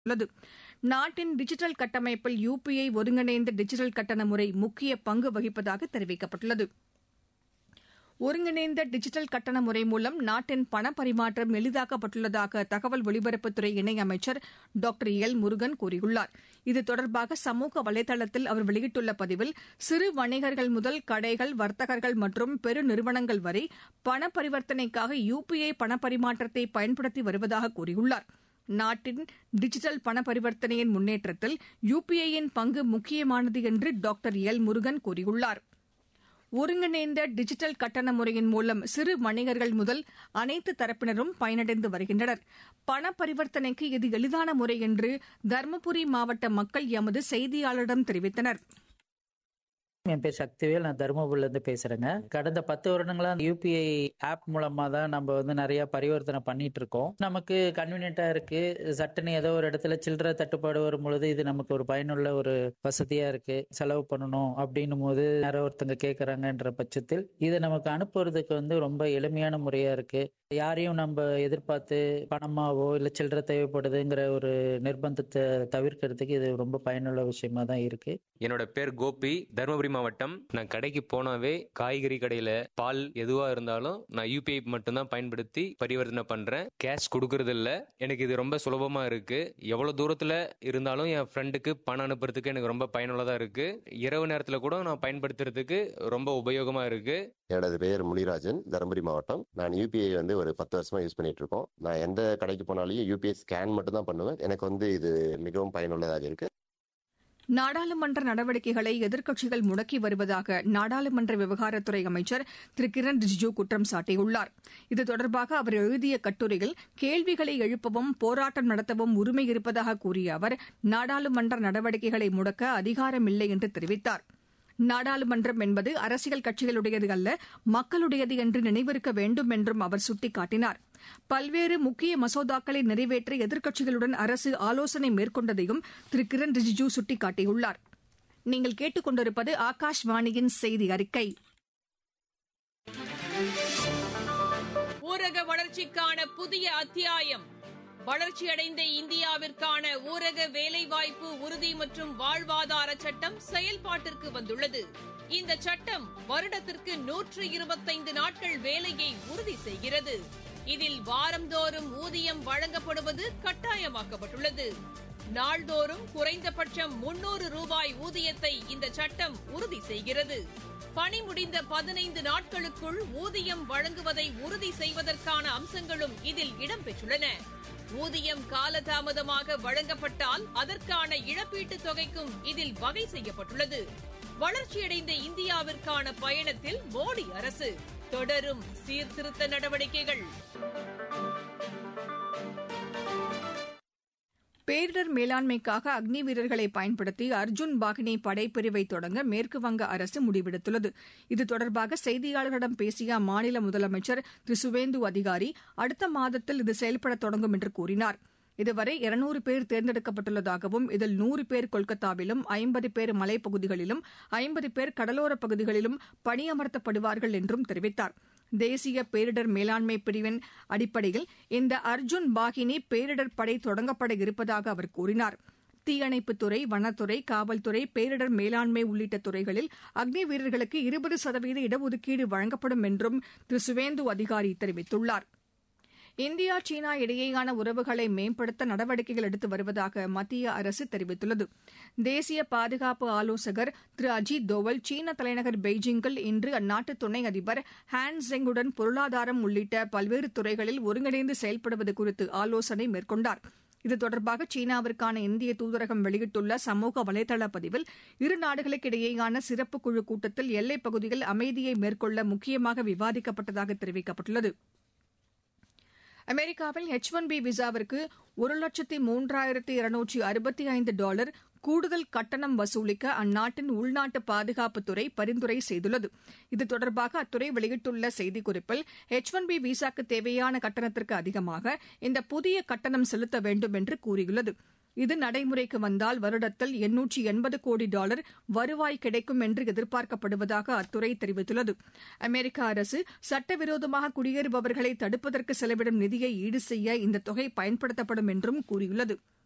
உள்ளது நாட்டின் டிஜிட்டல் கட்டமைப்பில் யுபிஐ ஒருங்கிணைந்த டிஜிட்டல் கட்டண முறை முக்கிய பங்கு வகிப்பதாக தெரிவிக்கப்பட்டுள்ளது ஒருங்கிணைந்த டிஜிட்டல் கட்டண முறை மூலம் நாட்டின் பண பரிமாற்றம் எளிதாக்கப்பட்டுள்ளதாக தகவல் ஒலிபரப்புத்துறை இணையமைச்சர் டாக்டர் எல் முருகன் கூறியுள்ளார் இது தொடர்பாக சமூக வலைதளத்தில் அவர் வெளியிட்டுள்ள பதிவில் சிறு வணிகர்கள் முதல் கடைகள் வர்த்தகர்கள் மற்றும் பெருநிறுவனங்கள் வரை பண பரிவர்த்தனைக்காக யுபிஐ பண பரிமாற்றத்தை பயன்படுத்தி வருவதாக கூறியுள்ளார் நாட்டின் டிஜிட்டல் பண பரிவர்த்தனையின் முன்னேற்றத்தில் யுபிஐ யின் பங்கு முக்கியமானது என்று டாக்டர் எல் முருகன் கூறியுள்ளார் ஒருங்கிணைந்த டிஜிட்டல் கட்டண முறையின் மூலம் சிறு வணிகர்கள் முதல் அனைத்து தரப்பினரும் பயனடைந்து வருகின்றனர் பண பரிவர்த்தனைக்கு இது எளிதான முறை என்று தருமபுரி மாவட்ட மக்கள் எமது செய்தியாளரிடம் தெரிவித்தனர் என் பேர் சக்திவேல் நான் தருமபுரில இருந்து பேசுறேங்க கடந்த பத்து வருடங்களா யூபிஐ ஆப் மூலமா தான் நம்ம வந்து நிறைய பரிவர்த்தனை பண்ணிட்டு இருக்கோம் நமக்கு கன்வீனியன்டா இருக்கு சட்டுன்னு ஏதோ ஒரு இடத்துல சில்லறை தட்டுப்பாடு வரும் பொழுது இது நமக்கு ஒரு பயனுள்ள ஒரு வசதியா இருக்கு செலவு பண்ணணும் அப்படின்னும் போது யாரோ ஒருத்தங்க கேட்கறாங்கன்ற பட்சத்தில் இதை நமக்கு அனுப்புறதுக்கு வந்து ரொம்ப எளிமையான முறையா இருக்கு யாரையும் நம்ம எதிர்பார்த்து பணமாவோ இல்ல சில்லறை தேவைப்படுதுங்கிற ஒரு நிர்பந்தத்தை தவிர்க்கிறதுக்கு இது ரொம்ப பயனுள்ள விஷயமா தான் இருக்கு என்னோட பேர் கோபி தருமபுரி மாவட்டம் நான் கடைக்கு போனாவே காய்கறி கடையில பால் எதுவா இருந்தாலும் நான் யூபிஐ மட்டும்தான் பயன்படுத்தி பரிவர்த்தனை பண்றேன் கேஷ் கொடுக்கறது இல்ல எனக்கு இது ரொம்ப சுலபமா இருக்கு எவ்வளவு தூரத்துல இருந்தாலும் என் ஃப்ரெண்டுக்கு பணம் அனுப்புறதுக்கு எனக்கு ரொம்ப பயனுள்ளதா இருக்கு இரவு நேரத்துல கூட நான் பயன்படுத்துறதுக்கு ரொம்ப உபயோகமா இருக்கு எனது பெயர் முனிராஜன் தருமபுரி மாவட்டம் நான் யூபிஐ வந்து ஒரு பத்து வருஷமா யூஸ் பண்ணிட்டு இருக்கோம் நான் எந்த கடைக்கு போனாலும் யூபிஐ ஸ்கேன் மட்டும் தான் பண்ணுவேன் எனக்கு வந்து இது மிகவும் பயனுள்ளதாக இருக்கு நாடாளுமன்ற நடவடிக்கைகளை எதிர்க்கட்சிகள் முடக்கி வருவதாக நாடாளுமன்ற விவகாரத்துறை அமைச்சர் திரு கிரண் ரிஜிஜூ குற்றம் சாட்டியுள்ளார் இது தொடர்பாக அவர் எழுதிய கட்டுரையில் கேள்விகளை எழுப்பவும் போராட்டம் நடத்தவும் உரிமை இருப்பதாக கூறிய அவர் நாடாளுமன்ற நடவடிக்கைகளை முடக்க அதிகாரமில்லை என்று தெரிவித்தார் நாடாளுமன்றம் என்பது அரசியல் கட்சிகளுடையது அல்ல மக்களுடையது என்று நினைவிருக்க வேண்டும் என்றும் அவர் சுட்டிக்காட்டினார் பல்வேறு முக்கிய மசோதாக்களை நிறைவேற்ற எதிர்க்கட்சிகளுடன் அரசு ஆலோசனை மேற்கொண்டதையும் திரு கிரண் ரிஜிஜூ சுட்டிக்காட்டியுள்ளார் நீங்கள் கேட்டுக்கொண்டிருப்பது ஆகாஷ்வாணியின் செய்தி அறிக்கை ஊரக வளர்ச்சிக்கான புதிய அத்தியாயம் வளர்ச்சியடைந்த இந்தியாவிற்கான ஊரக வேலைவாய்ப்பு உறுதி மற்றும் வாழ்வாதார சட்டம் செயல்பாட்டிற்கு வந்துள்ளது இந்த சட்டம் வருடத்திற்கு நூற்று இருபத்தைந்து நாட்கள் வேலையை உறுதி செய்கிறது இதில் வாரந்தோறும் ஊதியம் வழங்கப்படுவது கட்டாயமாக்கப்பட்டுள்ளது நாள்தோறும் குறைந்தபட்சம் முன்னூறு ரூபாய் ஊதியத்தை இந்த சட்டம் உறுதி செய்கிறது பணி முடிந்த பதினைந்து நாட்களுக்குள் ஊதியம் வழங்குவதை உறுதி செய்வதற்கான அம்சங்களும் இதில் இடம்பெற்றுள்ளன ஊதியம் காலதாமதமாக வழங்கப்பட்டால் அதற்கான இழப்பீட்டுத் தொகைக்கும் இதில் வகை செய்யப்பட்டுள்ளது வளர்ச்சியடைந்த இந்தியாவிற்கான பயணத்தில் மோடி அரசு தொடரும் சீர்திருத்த நடவடிக்கைகள் பேரிடர் மேலாண்மைக்காக அக்னி வீரர்களை பயன்படுத்தி அர்ஜுன் பாகினி படைப்பிரிவை தொடங்க மேற்குவங்க அரசு முடிவெடுத்துள்ளது இது தொடர்பாக செய்தியாளர்களிடம் பேசிய அம்மாநில முதலமைச்சர் திரு சுவேந்து அதிகாரி அடுத்த மாதத்தில் இது செயல்பட தொடங்கும் என்று கூறினார் இதுவரை இருநூறு பேர் தேர்ந்தெடுக்கப்பட்டுள்ளதாகவும் இதில் நூறு பேர் கொல்கத்தாவிலும் ஐம்பது பேர் மலைப்பகுதிகளிலும் ஐம்பது பேர் கடலோரப் பகுதிகளிலும் பணியமர்த்தப்படுவார்கள் என்றும் தெரிவித்தார் தேசிய பேரிடர் மேலாண்மை பிரிவின் அடிப்படையில் இந்த அர்ஜுன் பாகினி பேரிடர் படை தொடங்கப்பட இருப்பதாக அவர் கூறினார் தீயணைப்புத்துறை வனத்துறை காவல்துறை பேரிடர் மேலாண்மை உள்ளிட்ட துறைகளில் அக்னி வீரர்களுக்கு இருபது சதவீத இடஒதுக்கீடு வழங்கப்படும் என்றும் திரு சுவேந்து அதிகாரி தெரிவித்துள்ளார் இந்தியா சீனா இடையேயான உறவுகளை மேம்படுத்த நடவடிக்கைகள் எடுத்து வருவதாக மத்திய அரசு தெரிவித்துள்ளது தேசிய பாதுகாப்பு ஆலோசகர் திரு அஜித் தோவல் சீன தலைநகர் பெய்ஜிங்கில் இன்று அந்நாட்டு துணை அதிபர் ஹான் ஜெங்குடன் பொருளாதாரம் உள்ளிட்ட பல்வேறு துறைகளில் ஒருங்கிணைந்து செயல்படுவது குறித்து ஆலோசனை மேற்கொண்டார் இது தொடர்பாக சீனாவிற்கான இந்திய தூதரகம் வெளியிட்டுள்ள சமூக வலைதள பதிவில் இரு நாடுகளுக்கு இடையேயான சிறப்பு குழு கூட்டத்தில் எல்லைப் பகுதியில் அமைதியை மேற்கொள்ள முக்கியமாக விவாதிக்கப்பட்டதாக தெரிவிக்கப்பட்டுள்ளது அமெரிக்காவில் எச் ஒன் பி விசாவிற்கு ஒரு லட்சத்தி மூன்றாயிரத்தி இருநூற்றி அறுபத்தி ஐந்து டாலர் கூடுதல் கட்டணம் வசூலிக்க அந்நாட்டின் உள்நாட்டு பாதுகாப்புத்துறை பரிந்துரை செய்துள்ளது இது தொடர்பாக அத்துறை வெளியிட்டுள்ள செய்திக்குறிப்பில் எச் ஒன் பி விசாக்கு தேவையான கட்டணத்திற்கு அதிகமாக இந்த புதிய கட்டணம் செலுத்த வேண்டும் என்று கூறியுள்ளது இது நடைமுறைக்கு வந்தால் வருடத்தில் எண்ணூற்றி எண்பது கோடி டாலர் வருவாய் கிடைக்கும் என்று எதிர்பார்க்கப்படுவதாக அத்துறை தெரிவித்துள்ளது அமெரிக்க அரசு சட்டவிரோதமாக குடியேறுபவர்களை தடுப்பதற்கு செலவிடும் நிதியை ஈடு செய்ய இந்த தொகை பயன்படுத்தப்படும் என்றும் கூறியுள்ளது